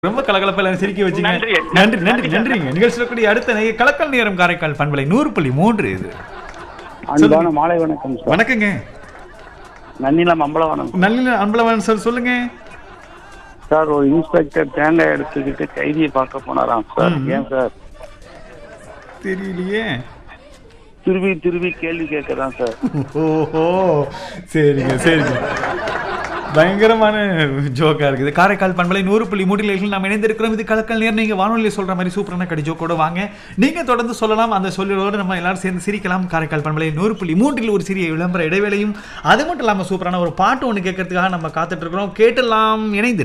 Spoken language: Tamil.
ரொம்ப கலகலப்பா எல்லாரும் சிரிக்க வச்சுங்க நன்றி. நன்றி நன்றி நன்றி, நன்றிங்க நிகழ்ச்சியில் கூடிய அடுத்த நேய கலக்கல் நேரம் காரைக்கால் பண்பலை நூறு புள்ளி மூன்று இது அன்பான மாலை வணக்கம் சார் வணக்கங்க நன்னிலம் அம்பலவனம் நல்ல அன்பளவன் சார் சொல்லுங்க சார் ஒரு இன்ஸ்பெக்டர் தேங்காய் எடுத்துக்கிட்டு கைதியை பார்க்க போனாராம் சார் ம். ஏன் சார் தெரியலையே திரும்பி திரும்பி கேள்வி கேட்கறான் சார் ஓஹோ சரிங்க சரிங்க பயங்கரமான ஜோக்கா இருக்குது காரைக்கால் பண்பலை நூறு புள்ளி மூட்டில் நாம் இணைந்திருக்கிறோம் இது கலக்கல் நேரம் நீங்க வானொலியில் சொல்ற மாதிரி சூப்பரான கடி ஜோக்கோட வாங்க நீங்க தொடர்ந்து சொல்லலாம் அந்த சொல்லோடு நம்ம எல்லாரும் சேர்ந்து சிரிக்கலாம் காரைக்கால் பண்பலை நூறு புள்ளி மூன்றில் ஒரு சிறிய விளம்பர இடைவேளையும் அது மட்டும் இல்லாம சூப்பரான ஒரு பாட்டு ஒன்று கேட்கறதுக்காக நம்ம காத்துட்டு இருக்கிறோம் கேட்டெல்லாம் இணைந்து